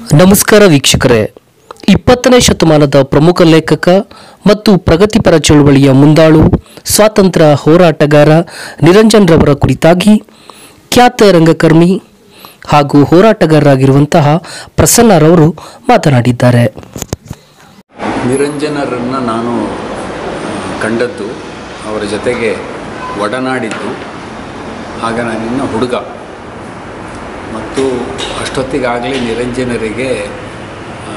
ನಮಸ್ಕಾರ ವೀಕ್ಷಕರೇ ಇಪ್ಪತ್ತನೇ ಶತಮಾನದ ಪ್ರಮುಖ ಲೇಖಕ ಮತ್ತು ಪ್ರಗತಿಪರ ಚಳುವಳಿಯ ಮುಂದಾಳು ಸ್ವಾತಂತ್ರ್ಯ ಹೋರಾಟಗಾರ ನಿರಂಜನ್ ರವರ ಕುರಿತಾಗಿ ಖ್ಯಾತ ರಂಗಕರ್ಮಿ ಹಾಗೂ ಹೋರಾಟಗಾರರಾಗಿರುವಂತಹ ಪ್ರಸನ್ನರವರು ಮಾತನಾಡಿದ್ದಾರೆ ನಿರಂಜನರನ್ನು ನಾನು ಆ, ಕಂಡದ್ದು ಅವರ ಜೊತೆಗೆ ಒಡನಾಡಿದ್ದು ಆಗ ನಾನಿನ್ನ ಹುಡುಗ ಮತ್ತು ಅಷ್ಟೊತ್ತಿಗಾಗಲೇ ನಿರಂಜನರಿಗೆ ಆ,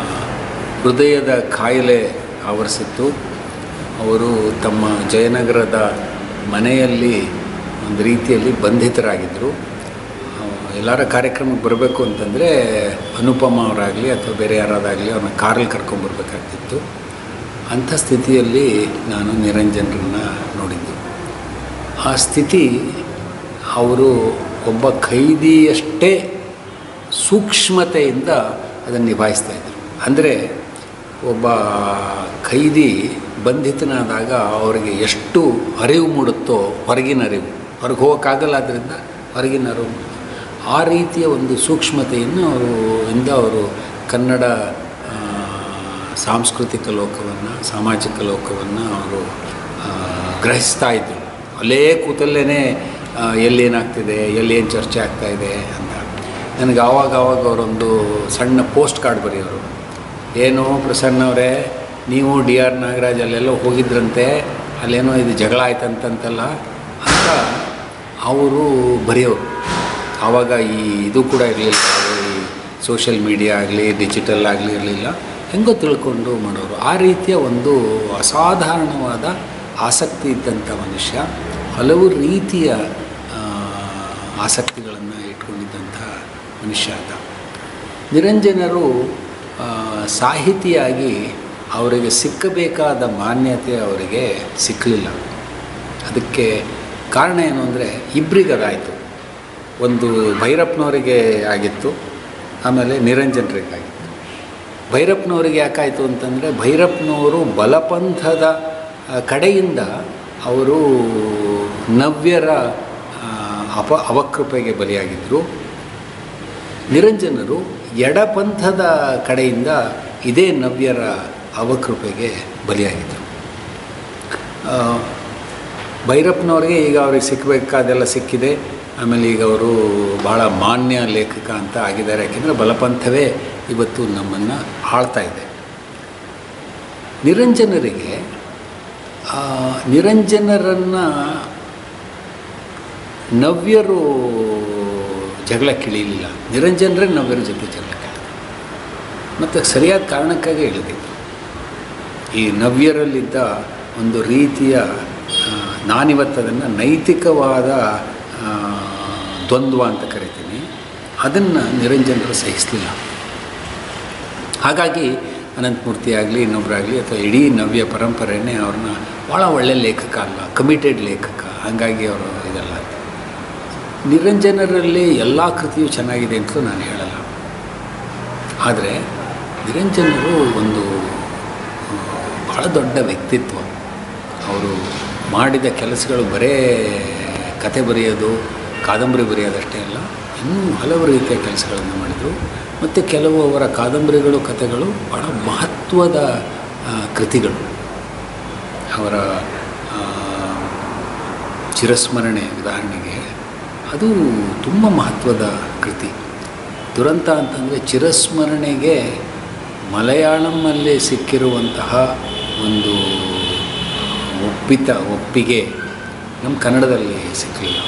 ಹೃದಯದ ಕಾಯಿಲೆ ಆವರಿಸಿತ್ತು ಅವರು ತಮ್ಮ ಜಯನಗರದ ಮನೆಯಲ್ಲಿ ಒಂದು ರೀತಿಯಲ್ಲಿ ಬಂಧಿತರಾಗಿದ್ದರು ಆ, ಎಲ್ಲರ ಕಾರ್ಯಕ್ರಮಕ್ಕೆ ಬರಬೇಕು ಅಂತಂದರೆ ಅನುಪಮ ಅವರಾಗಲಿ ಅಥವಾ ಬೇರೆ ಯಾರಾದಾಗಲಿ ಅವ್ರನ್ನ ಕಾರಲ್ಲಿ ಕರ್ಕೊಂಬರ್ಬೇಕಾಗ್ತಿತ್ತು ಅಂಥ ಸ್ಥಿತಿಯಲ್ಲಿ ನಾನು ನಿರಂಜನರನ್ನ ನೋಡಿದ್ದು ಆ ಸ್ಥಿತಿ ಅವರು ಒಬ್ಬ ಖೈದಿಯಷ್ಟೇ ಸೂಕ್ಷ್ಮತೆಯಿಂದ ಅದನ್ನು ನಿಭಾಯಿಸ್ತಾ ಇದ್ದರು ಅಂದರೆ ಒಬ್ಬ ಖೈದಿ ಬಂಧಿತನಾದಾಗ ಅವರಿಗೆ ಎಷ್ಟು ಅರಿವು ಮೂಡುತ್ತೋ ಹೊರಗಿನ ಅರಿವು ಹೊರಗೆ ಹೋಗೋಕ್ಕಾಗಲ್ಲ ಆದ್ದರಿಂದ ಹೊರಗಿನ ಅರಿವು ಆ ರೀತಿಯ ಒಂದು ಸೂಕ್ಷ್ಮತೆಯನ್ನು ಅವರು ಇಂದ ಅವರು ಕನ್ನಡ ಆ, ಸಾಂಸ್ಕೃತಿಕ ಲೋಕವನ್ನು ಸಾಮಾಜಿಕ ಲೋಕವನ್ನು ಅವರು ಆ, ಗ್ರಹಿಸ್ತಾ ಇದ್ದರು ಅಲ್ಲೇ ಕೂತಲ್ಲೇ ಎಲ್ಲೇನಾಗ್ತಿದೆ ಎಲ್ಲೇನು ಚರ್ಚೆ ಆಗ್ತಾ ಇದೆ ಅಂತ ನನಗೆ ಆವಾಗ ಆವಾಗ ಅವರೊಂದು ಸಣ್ಣ ಪೋಸ್ಟ್ ಕಾರ್ಡ್ ಬರೆಯೋರು ಏನು ಪ್ರಸನ್ನ ಅವರೇ ನೀವು ಡಿ ಆರ್ ನಾಗರಾಜ್ ಅಲ್ಲೆಲ್ಲೋ ಹೋಗಿದ್ರಂತೆ ಅಲ್ಲೇನೋ ಇದು ಜಗಳ ಆಯ್ತಂತಂತಲ್ಲ ಅಂತ ಅವರು ಬರೆಯೋರು ಆವಾಗ ಈ ಇದು ಕೂಡ ಇರಲಿಲ್ಲ ಈ ಸೋಷಿಯಲ್ ಮೀಡಿಯಾ ಆಗಲಿ ಡಿಜಿಟಲ್ ಆಗಲಿ ಇರಲಿಲ್ಲ ಹೆಂಗೋ ತಿಳ್ಕೊಂಡು ಮಾಡೋರು ಆ ರೀತಿಯ ಒಂದು ಅಸಾಧಾರಣವಾದ ಆಸಕ್ತಿ ಇದ್ದಂಥ ಮನುಷ್ಯ ಹಲವು ರೀತಿಯ ಆ, ಆಸಕ್ತಿಗಳನ್ನು ಇಟ್ಕೊಂಡಿದ್ದಂಥ ಮನುಷ್ಯ ಆತ ನಿರಂಜನರು ಆ, ಸಾಹಿತಿಯಾಗಿ ಅವರಿಗೆ ಸಿಕ್ಕಬೇಕಾದ ಮಾನ್ಯತೆ ಅವರಿಗೆ ಸಿಕ್ಕಲಿಲ್ಲ ಅದಕ್ಕೆ ಕಾರಣ ಏನು ಅಂದರೆ ಇಬ್ಬರಿಗದಾಯಿತು ಒಂದು ಭೈರಪ್ಪನವರಿಗೆ ಆಗಿತ್ತು ಆಮೇಲೆ ನಿರಂಜನರಿಗೆ ಆಗಿತ್ತು ಭೈರಪ್ಪನವರಿಗೆ ಯಾಕಾಯಿತು ಅಂತಂದರೆ ಭೈರಪ್ಪನವರು ಬಲಪಂಥದ ಆ, ಕಡೆಯಿಂದ ಅವರು ನವ್ಯರ ಆ, ಅಪ ಅವಕೃಪೆಗೆ ಬಲಿಯಾಗಿದ್ದರು ನಿರಂಜನರು ಎಡಪಂಥದ ಕಡೆಯಿಂದ ಇದೇ ನವ್ಯರ ಅವಕೃಪೆಗೆ ಬಲಿಯಾಗಿದ್ದರು ಆ, ಭೈರಪ್ಪನವ್ರಿಗೆ ಈಗ ಅವ್ರಿಗೆ ಸಿಕ್ಕಬೇಕಾದೆಲ್ಲ ಸಿಕ್ಕಿದೆ ಆಮೇಲೆ ಈಗ ಅವರು ಭಾಳ ಮಾನ್ಯ ಲೇಖಕ ಅಂತ ಆಗಿದ್ದಾರೆ ಯಾಕೆಂದರೆ ಬಲಪಂಥವೇ ಇವತ್ತು ನಮ್ಮನ್ನು ಆಳ್ತಾ ಇದೆ ನಿರಂಜನರಿಗೆ ಆ, ನಿರಂಜನರನ್ನು ನವ್ಯರು ಜಗಳ ಕಿಳಿಲಿಲ್ಲ ನಿರಂಜನರೇ ನವ್ಯರ ಜೊತೆ ಜಗಳ ಕಿಳಿದ್ರು ಮತ್ತು ಸರಿಯಾದ ಕಾರಣಕ್ಕಾಗಿ ಹೇಳಿದ್ರು ಈ ನವ್ಯರಲ್ಲಿದ್ದ ಒಂದು ರೀತಿಯ ಆ, ನಾನಿವತ್ತು ಅದನ್ನು ನೈತಿಕವಾದ ಆ, ದ್ವಂದ್ವ ಅಂತ ಕರಿತೀನಿ ಅದನ್ನು ನಿರಂಜನರು ಸಹಿಸಲಿಲ್ಲ ಹಾಗಾಗಿ ಅನಂತಮೂರ್ತಿ ಆಗಲಿ ಇನ್ನೊಬ್ಬರಾಗಲಿ ಅಥವಾ ಇಡೀ ನವ್ಯ ಪರಂಪರೆಯೇ ಅವ್ರನ್ನ ಭಾಳ ಒಳ್ಳೆಯ ಲೇಖಕ ಅಲ್ಲ ಕಮಿಟೆಡ್ ಲೇಖಕ ಹಾಗಾಗಿ ಅವರು ಇದಲ್ಲ ನಿರಂಜನರಲ್ಲಿ ಎಲ್ಲ ಕೃತಿಯು ಚೆನ್ನಾಗಿದೆ ಅಂತಲೂ ನಾನು ಹೇಳಲ್ಲ ಆದರೆ ನಿರಂಜನರು ಒಂದು ಆ, ಬಹಳ ದೊಡ್ಡ ವ್ಯಕ್ತಿತ್ವ ಅವರು ಮಾಡಿದ ಕೆಲಸಗಳು ಬರೇ ಕತೆ ಬರೆಯೋದು ಕಾದಂಬರಿ ಬರೆಯೋದಷ್ಟೇ ಅಲ್ಲ ಇನ್ನೂ ಹಲವು ರೀತಿಯ ಕೆಲಸಗಳನ್ನು ಮಾಡಿದರು ಮತ್ತು ಕೆಲವು ಅವರ ಕಾದಂಬರಿಗಳು ಕಥೆಗಳು ಬಹಳ ಮಹತ್ವದ ಆ, ಕೃತಿಗಳು ಅವರ ಆ, ಚಿರಸ್ಮರಣೆ ಉದಾಹರಣೆಗೆ ಅದು ತುಂಬ ಮಹತ್ವದ ಕೃತಿ ದುರಂತ ಅಂತಂದರೆ ಚಿರಸ್ಮರಣೆಗೆ ಮಲಯಾಳಂನಲ್ಲಿ ಸಿಕ್ಕಿರುವಂತಹ ಒಂದು ಒಪ್ಪಿತ ಒಪ್ಪಿಗೆ ನಮ್ಮ ಕನ್ನಡದಲ್ಲಿ ಸಿಕ್ಕಲಿಲ್ಲ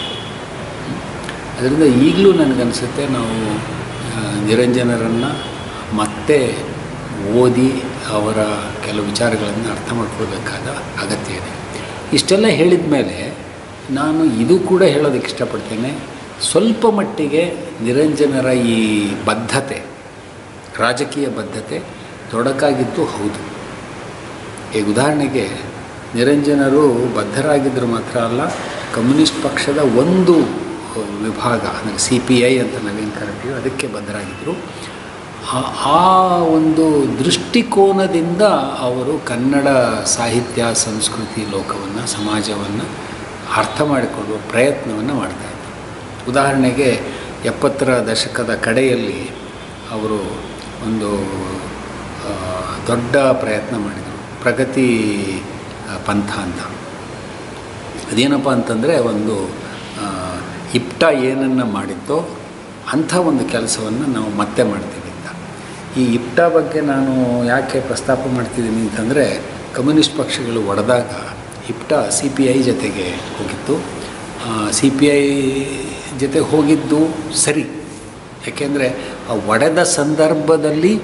ಅದರಿಂದ ಈಗಲೂ ನನಗನ್ಸುತ್ತೆ ನಾವು ಆ, ನಿರಂಜನರನ್ನು ಮತ್ತೆ ಓದಿ ಅವರ ಕೆಲವು ವಿಚಾರಗಳನ್ನು ಅರ್ಥ ಮಾಡ್ಕೊಳ್ಬೇಕಾದ ಅಗತ್ಯ ಇದೆ ಇಷ್ಟೆಲ್ಲ ಹೇಳಿದ ಮೇಲೆ ನಾನು ಇದು ಕೂಡ ಹೇಳೋದಕ್ಕೆ ಇಷ್ಟಪಡ್ತೇನೆ ಸ್ವಲ್ಪ ಮಟ್ಟಿಗೆ ನಿರಂಜನರ ಈ ಬದ್ಧತೆ ರಾಜಕೀಯ ಬದ್ಧತೆ ತೊಡಕಾಗಿದ್ದು ಹೌದು ಈಗ ಉದಾಹರಣೆಗೆ ನಿರಂಜನರು ಬದ್ಧರಾಗಿದ್ದರು ಮಾತ್ರ ಅಲ್ಲ ಕಮ್ಯುನಿಸ್ಟ್ ಪಕ್ಷದ ಒಂದು ವಿಭಾಗ ಅಂದರೆ ಸಿ ಪಿ ಐ ಅಂತ ನಾವೇನು ಕರಿತೀವಿ ಅದಕ್ಕೆ ಬದ್ಧರಾಗಿದ್ದರು ಆ- ಆ ಒಂದು ದೃಷ್ಟಿಕೋನದಿಂದ ಅವರು ಕನ್ನಡ ಸಾಹಿತ್ಯ ಸಂಸ್ಕೃತಿ ಲೋಕವನ್ನು ಸಮಾಜವನ್ನು ಅರ್ಥ ಮಾಡಿಕೊಳ್ಳುವ ಪ್ರಯತ್ನವನ್ನು ಮಾಡ್ತಾಯಿದ್ರು ಉದಾಹರಣೆಗೆ ಎಪ್ಪತ್ತರ ದಶಕದ ಕಡೆಯಲ್ಲಿ ಅವರು ಒಂದು ಆ, ದೊಡ್ಡ ಪ್ರಯತ್ನ ಮಾಡಿದರು ಪ್ರಗತಿ ಆ, ಪಂಥ ಅಂತ ಅದೇನಪ್ಪ ಅಂತಂದರೆ ಒಂದು ಆ, ಇಪ್ಟ ಏನನ್ನು ಮಾಡಿತ್ತೋ ಅಂಥ ಒಂದು ಕೆಲಸವನ್ನು ನಾವು ಮತ್ತೆ ಮಾಡ್ತೀವಿ ಅಂತ ಈ ಇಪ್ಟ ಬಗ್ಗೆ ನಾನು ಯಾಕೆ ಪ್ರಸ್ತಾಪ ಮಾಡ್ತಿದ್ದೀನಿ ಅಂತಂದರೆ ಕಮ್ಯುನಿಸ್ಟ್ ಪಕ್ಷಗಳು ಒಡೆದಾಗ ಇಪ್ಟ ಸಿ ಪಿ ಐ ಜೊತೆಗೆ ಹೋಗಿತ್ತು ಸಿ ಪಿ ಐ ಜೊತೆ ಹೋಗಿದ್ದು ಸರಿ ಯಾಕೆಂದರೆ ಆ ಒಡೆದ ಸಂದರ್ಭದಲ್ಲಿ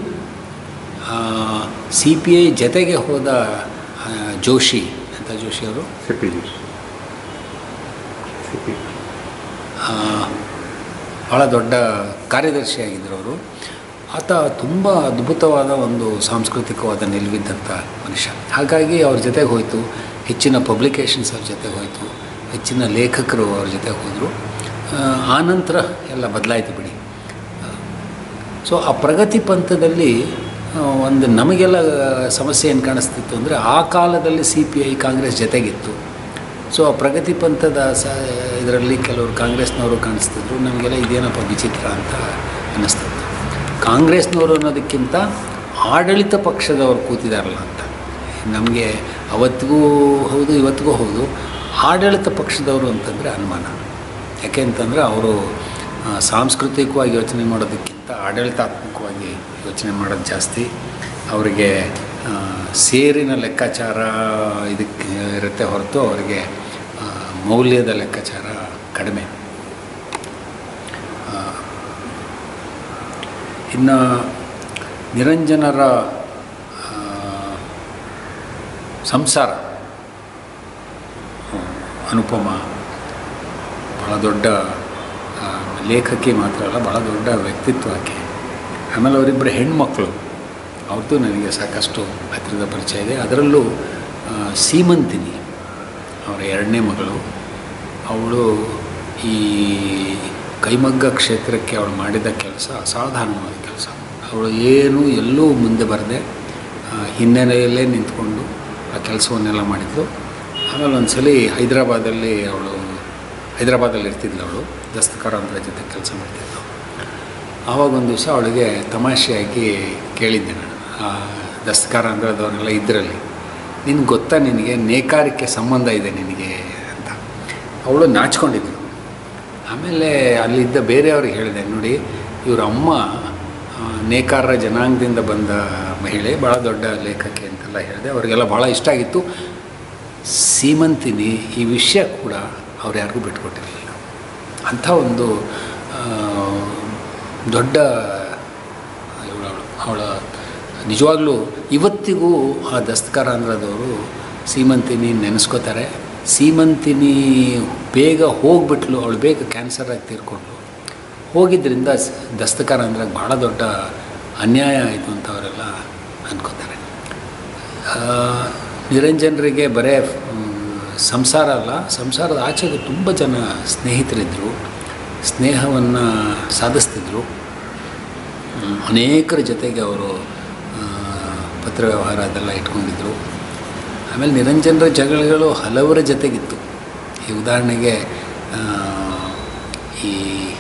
ಸಿ ಪಿ ಐ ಜೊತೆಗೆ ಹೋದ ಆ, ಜೋಶಿ ಅಂತ ಜೋಶಿ ಅವರು ಸಿಪಿ ಸಿಪಿ ಆ, ಭಾಳ ದೊಡ್ಡ ಕಾರ್ಯದರ್ಶಿಯಾಗಿದ್ದರು ಅವರು ಆತ ತುಂಬ ಅದ್ಭುತವಾದ ಒಂದು ಸಾಂಸ್ಕೃತಿಕವಾದ ನಿಲುವಿದ್ದಂಥ ಮನುಷ್ಯ ಹಾಗಾಗಿ ಅವ್ರ ಜೊತೆಗೆ ಹೋಯಿತು ಹೆಚ್ಚಿನ ಪಬ್ಲಿಕೇಶನ್ಸ್ ಅವ್ರ ಜೊತೆಗೆ ಹೋಯಿತು ಹೆಚ್ಚಿನ ಲೇಖಕರು ಅವ್ರ ಜೊತೆಗೆ ಹೋದರು ಆನಂತರ ಎಲ್ಲ ಬದಲಾಯಿತು ಬಿಡಿ ಸೊ ಆ ಪ್ರಗತಿ ಪಂಥದಲ್ಲಿ ಆ, ಒಂದು ನಮಗೆಲ್ಲ ಸಮಸ್ಯೆ ಏನು ಕಾಣಿಸ್ತಿತ್ತು ಅಂದರೆ ಆ ಕಾಲದಲ್ಲಿ ಸಿ ಪಿ ಐ ಕಾಂಗ್ರೆಸ್ ಜೊತೆಗಿತ್ತು ಸೊ ಆ ಪ್ರಗತಿ ಪಂಥದ ಸ ಇದರಲ್ಲಿ ಕೆಲವರು ಕಾಂಗ್ರೆಸ್ನವರು ಕಾಣಿಸ್ತಿದ್ರು ನಮಗೆಲ್ಲ ಇದೇನಪ್ಪ ವಿಚಿತ್ರ ಅಂತ ಅನ್ನಿಸ್ತಿತ್ತು ಕಾಂಗ್ರೆಸ್ನವರು ಅನ್ನೋದಕ್ಕಿಂತ ಆಡಳಿತ ಪಕ್ಷದವರು ಕೂತಿದಾರಲ್ಲ ಅಂತ ನಮಗೆ ಅವತ್ತಿಗೂ ಹೌದು ಇವತ್ತಿಗೂ ಹೌದು ಆಡಳಿತ ಪಕ್ಷದವರು ಅಂತಂದರೆ ಅನುಮಾನ ಯಾಕೆ ಅಂತಂದರೆ ಅವರು ಆ, ಸಾಂಸ್ಕೃತಿಕವಾಗಿ ಯೋಚನೆ ಮಾಡೋದಕ್ಕಿಂತ ಆಡಳಿತಾತ್ಮಕವಾಗಿ ಯೋಚನೆ ಮಾಡೋದು ಜಾಸ್ತಿ ಅವರಿಗೆ ಆ, ಸೇರಿನ ಲೆಕ್ಕಾಚಾರ ಇದಕ್ಕೆ ಇರುತ್ತೆ ಹೊರತು ಅವರಿಗೆ ಆ, ಮೌಲ್ಯದ ಲೆಕ್ಕಾಚಾರ ಕಡಿಮೆ ಆ, ಇನ್ನು ನಿರಂಜನರ ಆ, ಸಂಸಾರ ಹ್ಮ್, ಅನುಪಮ ಭಾಳ ದೊಡ್ಡ ಆ, ಲೇಖಕಿ ಮಾತ್ರ ಅಲ್ಲ ಭಾಳ ದೊಡ್ಡ ವ್ಯಕ್ತಿತ್ವ ಆಕೆ ಆಮೇಲೆ ಅವರಿಬ್ಬರು ಹೆಣ್ಮಕ್ಳು ಅವ್ರದ್ದು ನನಗೆ ಸಾಕಷ್ಟು ಹತ್ತಿರದ ಪರಿಚಯ ಇದೆ ಅದರಲ್ಲೂ ಆ, ಸೀಮಂತಿನಿ ಅವರ ಎರಡನೇ ಮಗಳು ಅವಳು ಈ ಕೈಮಗ್ಗ ಕ್ಷೇತ್ರಕ್ಕೆ ಅವಳು ಮಾಡಿದ ಕೆಲಸ ಅಸಾಧಾರಣವಾದ ಕೆಲಸ ಅವಳು ಏನು ಎಲ್ಲೂ ಮುಂದೆ ಬರದೆ ಆ, ಹಿನ್ನೆಲೆಯಲ್ಲೇ ನಿಂತ್ಕೊಂಡು ಆ ಕೆಲಸವನ್ನೆಲ್ಲ ಮಾಡಿದ್ಳು ಆಮೇಲೆ ಒಂದು ಸಲ ಹೈದರಾಬಾದಲ್ಲಿ ಅವಳು ಹೈದರಾಬಾದಲ್ಲಿ ಇರ್ತಿದ್ಲು ಅವಳು ದಸ್ತಕಾರ ಅಂದ್ರೆ ಜೊತೆ ಕೆಲಸ ಮಾಡ್ತಿದ್ಳು ಆವಾಗ ಒಂದು ದಿವಸ ಅವಳಿಗೆ ತಮಾಷೆಯಾಗಿ ಕೇಳಿದ್ದೆ ನಾನು ಆ ದಸ್ತಕಾರ ಅಂದ್ರದವರೆಲ್ಲ ಇದರಲ್ಲಿ ನಿನ್ಗೆ ಗೊತ್ತಾ ನಿನಗೆ ನೇಕಾರಿಕೆ ಸಂಬಂಧ ಇದೆ ನಿನಗೆ ಅಂತ ಅವಳು ನಾಚ್ಕೊಂಡಿದ್ಳು ಆಮೇಲೆ ಅಲ್ಲಿದ್ದ ಬೇರೆಯವ್ರಿಗೆ ಹೇಳಿದೆ ನೋಡಿ ಇವ್ರ ಅಮ್ಮ ಆ, ನೇಕಾರರ ಜನಾಂಗದಿಂದ ಬಂದ ಮಹಿಳೆ ಭಾಳ ದೊಡ್ಡ ಲೇಖಕಿ ಅಂತೆಲ್ಲ ಹೇಳಿದೆ ಅವರಿಗೆಲ್ಲ ಭಾಳ ಇಷ್ಟ ಆಗಿತ್ತು ಸೀಮಂತಿನಿ ಈ ವಿಷಯ ಕೂಡ ಅವ್ರು ಯಾರಿಗೂ ಬಿಟ್ಕೊಟ್ಟಿರಲಿಲ್ಲ ಅಂಥ ಒಂದು ಆ, ದೊಡ್ಡ ಇವಳು ಅವಳ ನಿಜವಾಗ್ಲೂ ಇವತ್ತಿಗೂ ಆ ದಸ್ತಕಾರ ಅಂದ್ರದವರು ಸೀಮಂತಿನಿ ನೆನೆಸ್ಕೋತಾರೆ ಸೀಮಂತಿನಿ ಬೇಗ ಹೋಗ್ಬಿಟ್ಲು ಅವಳು ಬೇಗ ಕ್ಯಾನ್ಸರ್ ಆಗಿ ತೀರ್ಕೊಂಡ್ಳು ಹೋಗಿದ್ದರಿಂದ ಸ್- ದಸ್ತಕಾರ ಅಂದ್ರೆ ಭಾಳ ದೊಡ್ಡ ಅನ್ಯಾಯ ಆಯಿತು ಅಂತ ಅವರೆಲ್ಲ ಅನ್ಕೋತಾರೆ ಆ, ನಿರಂಜನರಿಗೆ ಬರೇ ಮ್, ಸಂಸಾರ ಅಲ್ಲ ಸಂಸಾರದ ಆಚೆಗೂ ತುಂಬ ಜನ ಸ್ನೇಹಿತರಿದ್ದರು ಸ್ನೇಹವನ್ನು ಸಾಧಿಸ್ತಿದ್ರು ಮ್, ಅನೇಕರ ಜೊತೆಗೆ ಅವರು ಆ, ಪತ್ರ ವ್ಯವಹಾರ ಅದೆಲ್ಲ ಇಟ್ಕೊಂಡಿದ್ರು ಆಮೇಲೆ ನಿರಂಜನರ ಜಗಳಗಳು ಹಲವರ ಜೊತೆಗಿತ್ತು ಈ ಉದಾಹರಣೆಗೆ ಆ, ಈ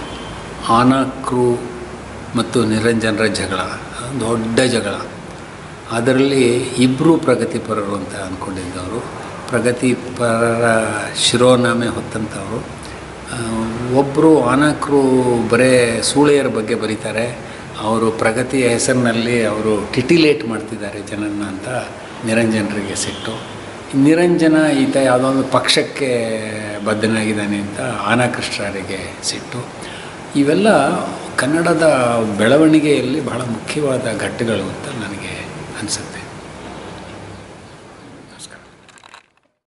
ಆನಕ್ರು ಮತ್ತು ನಿರಂಜನರ ಜಗಳ ಒಂದು ದೊಡ್ಡ ಜಗಳ ಅದರಲ್ಲಿ ಇಬ್ಬರು ಪ್ರಗತಿಪರರು ಅಂತ ಅಂದ್ಕೊಂಡಿದ್ದವರು ಪ್ರಗತಿಪರರ ಶಿರೋನಾಮೆ ಹೊತ್ತಂಥವರು ಒಬ್ಬರು ಆನಕ್ರು ಬರೇ ಸೂಳೆಯರ ಬಗ್ಗೆ ಬರೀತಾರೆ ಅವರು ಪ್ರಗತಿಯ ಹೆಸರಿನಲ್ಲಿ ಅವರು ಟಿಟಿಲೇಟ್ ಮಾಡ್ತಿದ್ದಾರೆ ಜನನ್ನ ಅಂತ ನಿರಂಜನರಿಗೆ ಸಿಟ್ಟು ನಿರಂಜನ ಈತ ಯಾವುದೋ ಒಂದು ಪಕ್ಷಕ್ಕೆ ಬದ್ಧನಾಗಿದ್ದಾನೆ ಅಂತ ಆನಕೃಷ್ಣರಿಗೆ ಸಿಟ್ಟು ಇವೆಲ್ಲ ಕನ್ನಡದ ಬೆಳವಣಿಗೆಯಲ್ಲಿ ಬಹಳ ಮುಖ್ಯವಾದ ಘಟ್ಟಗಳು ಅಂತ ನನಗೆ ಅನಿಸುತ್ತೆ